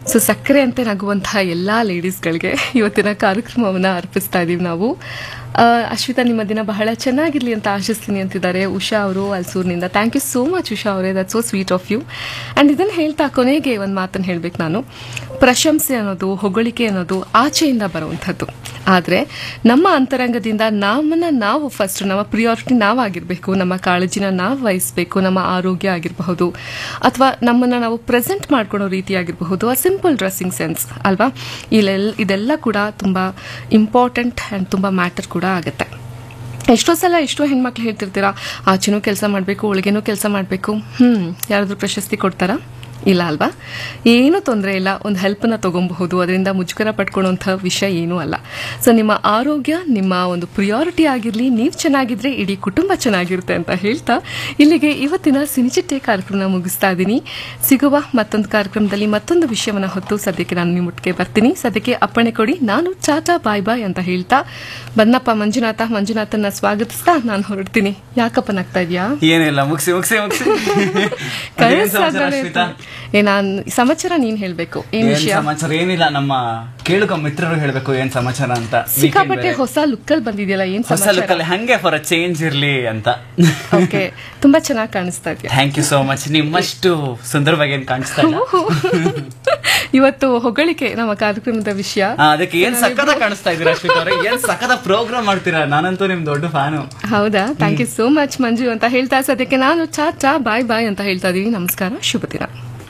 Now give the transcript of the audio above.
So ಸಕ್ಕರೆ ಅಂತೆ ನಗುವಂತಹ ಎಲ್ಲ ಲೇಡೀಸ್ಗಳಿಗೆ ಇವತ್ತಿನ ಕಾರ್ಯಕ್ರಮವನ್ನು ಅರ್ಪಿಸ್ತಾ ಇದೀವಿ ನಾವು ಆ, ಅಶ್ವಿತಾ ನಿಮ್ಮ ದಿನ ಬಹಳ ಚೆನ್ನಾಗಿರ್ಲಿ ಅಂತ ಆಶಿಸ್ತೀನಿ ಅಂತಿದ್ದಾರೆ ಉಷಾ ಅವರು ಅಲ್ಸೂರ್ನಿಂದ thank you so much Usha ಅವರೇ that so sweet of you and ಇದನ್ನು ಹೇಳ್ತಾ ಕೊನೆಗೆ ಒಂದು ಮಾತನ್ನು ಹೇಳ್ಬೇಕು ನಾನು ಪ್ರಶಂಸೆ ಅನ್ನೋದು ಹೊಗಳಿಕೆ ಅನ್ನೋದು ಆಚೆಯಿಂದ ಬರುವಂಥದ್ದು ಆದರೆ ನಮ್ಮ ಅಂತರಂಗದಿಂದ ನಮ್ಮನ್ನ ನಾವು ಫಸ್ಟ್ ನಮ್ಮ ಪ್ರಿಯಾರಿಟಿ ನಾವಾಗಿರಬೇಕು ನಮ್ಮ ಕಾಳಜಿನ ನಾವು ವಹಿಸಬೇಕು ನಮ್ಮ ಆರೋಗ್ಯ ಆಗಿರಬಹುದು ಅಥವಾ ನಮ್ಮನ್ನ ನಾವು ಪ್ರೆಸೆಂಟ್ ಮಾಡ್ಕೊಳ್ಳೋ ರೀತಿ ಆಗಿರಬಹುದು ಆ ಸಿಂಪಲ್ ಡ್ರೆಸ್ಸಿಂಗ್ ಸೆನ್ಸ್ ಅಲ್ವಾ ಇಲ್ಲೆಲ್ಲ ಇದೆಲ್ಲ ಕೂಡ ತುಂಬ ಇಂಪಾರ್ಟೆಂಟ್ ಆ್ಯಂಡ್ ತುಂಬ ಮ್ಯಾಟರ್ ಕೂಡ ಆಗುತ್ತೆ ಎಷ್ಟೋ ಸಲ ಎಷ್ಟೋ ಹೆಣ್ಮಕ್ಳು ಹೇಳ್ತಿರ್ತೀರಾ ಆಚೆನೂ ಕೆಲಸ ಮಾಡಬೇಕು ಒಳಗೇನೂ ಕೆಲಸ ಮಾಡಬೇಕು ಹ್ಮ್ ಯಾರಾದ್ರೂ ಪ್ರಶಸ್ತಿ ಕೊಡ್ತಾರಾ ಇಲ್ಲ ಅಲ್ವಾ ಏನೂ ತೊಂದರೆ ಇಲ್ಲ ಒಂದು ಹೆಲ್ಪನ್ನ ತಗೊಬಹುದು ಅದರಿಂದ ಮುಜುಗರ ಪಡ್ಕೊಳ್ಳುವಂಥ ವಿಷಯ ಏನೂ ಅಲ್ಲ ಸೊ ನಿಮ್ಮ ಆರೋಗ್ಯ ನಿಮ್ಮ ಒಂದು ಪ್ರಿಯಾರಿಟಿ ಆಗಿರಲಿ ನೀವು ಚೆನ್ನಾಗಿದ್ರೆ ಇಡೀ ಕುಟುಂಬ ಚೆನ್ನಾಗಿರುತ್ತೆ ಅಂತ ಹೇಳ್ತಾ ಇಲ್ಲಿಗೆ ಇವತ್ತಿನ ಸಿನಿಚಿಟ್ಟೆ ಕಾರ್ಯಕ್ರಮ ಮುಗಿಸ್ತಾ ಇದ್ದೀನಿ ಸಿಗುವ ಮತ್ತೊಂದು ಕಾರ್ಯಕ್ರಮದಲ್ಲಿ ಮತ್ತೊಂದು ವಿಷಯವನ್ನು ಹೊತ್ತು ಸದ್ಯಕ್ಕೆ ನಾನು ನಿಮ್ಮ ಮುಟ್ಟಿಗೆ ಬರ್ತೀನಿ ಸದ್ಯಕ್ಕೆ ಅಪ್ಪಣೆ ಕೊಡಿ ನಾನು ಚಾಟಾ ಬಾಯ್ ಬಾಯ್ ಅಂತ ಹೇಳ್ತಾ ಬನ್ನಪ್ಪ ಮಂಜುನಾಥ ಮಂಜುನಾಥನ್ನ ಸ್ವಾಗತಿಸ್ತಾ ನಾನು ಹೊರಡ್ತೀನಿ ಯಾಕಪ್ಪ ನಗ್ತಾ ಇದೆಯಾ ಏನಿಲ್ಲ ಮುಗಿಸಿ ಮುಗಿಸಿ ಮುಗಿಸಿ ಅದೇನ್ ಸಮಾಚಾರ ಅಶ್ವಿತಾ ಏ ನಾನ್ ಸಮಾಚಾರ ನೀನ್ ಹೇಳ್ಬೇಕು ಏನ್ ಏನ್ ವಿಷಯ ಸಮಾಚಾರ ಏನಿಲ್ಲ ನಮ್ಮ ಕೇಳುಗ ಮಿತ್ರರು ಹೇಳ್ಬೇಕು ಏನ್ ಸಮಾಚಾರ ಅಂತ Weekend ಸಿಕ್ಕಾಪಟ್ಟೆ ಬೇರೆ. ಹೊಸ ಲುಕ್ಕಲ್ಲಿ ಬಂದಿದೆಯಲ್ಲ ಏನ್ ಹೊಸ ಸಮಾಚಾರ ಲುಕ್ಕಲ್ಲಿ ಹಂಗೆ ಫಾರ್ ಚೇಂಜ್ ಇರ್ಲಿ ಅಂತ ಓಕೆ ತುಂಬಾ ಚೆನ್ನಾಗಿ ಕಾಣಿಸ್ತಾ ಇದೆಯಾ ಥ್ಯಾಂಕ್ ಯು ಸೋ ಮಚ್ ನಿಮ್ಮಷ್ಟು ಸುಂದರವಾಗಿ ಏನ್ ಕಾಣಿಸ್ತಾ ಇಲ್ಲ ಇವತ್ತು ಹೊಗಳಿಕೆ ನಮ್ಮ ಕಾರ್ಯಕ್ರಮದ ವಿಷಯ ಆ, ಅದಕ್ಕೆ ಏನ್ ಸಕ್ಕದ ಕಾಣಿಸ್ತಾ ಇದೀರಾ ಅಶ್ವಿತ್ ಅವ್ರೆ ಏನ್ ಸಕ್ಕದ ಪ್ರೋಗ್ರಾಮ್ ಮಾಡ್ತೀರಾ ನಾನಂತೂ ನಿಮ್ ದೊಡ್ಡ ಫ್ಯಾನು ಹೌದಾ thank you so much Manju ಅಂತ ಹೇಳ್ತಾ ಸದ್ಯಕ್ಕೆ ನಾನು ಚಾ ಚಾ ಬಾಯ್ ಬಾಯ್ ಅಂತ ಹೇಳ್ತಾ ಇದೀನಿ ನಮಸ್ಕಾರ ಶುಭ ದಿನ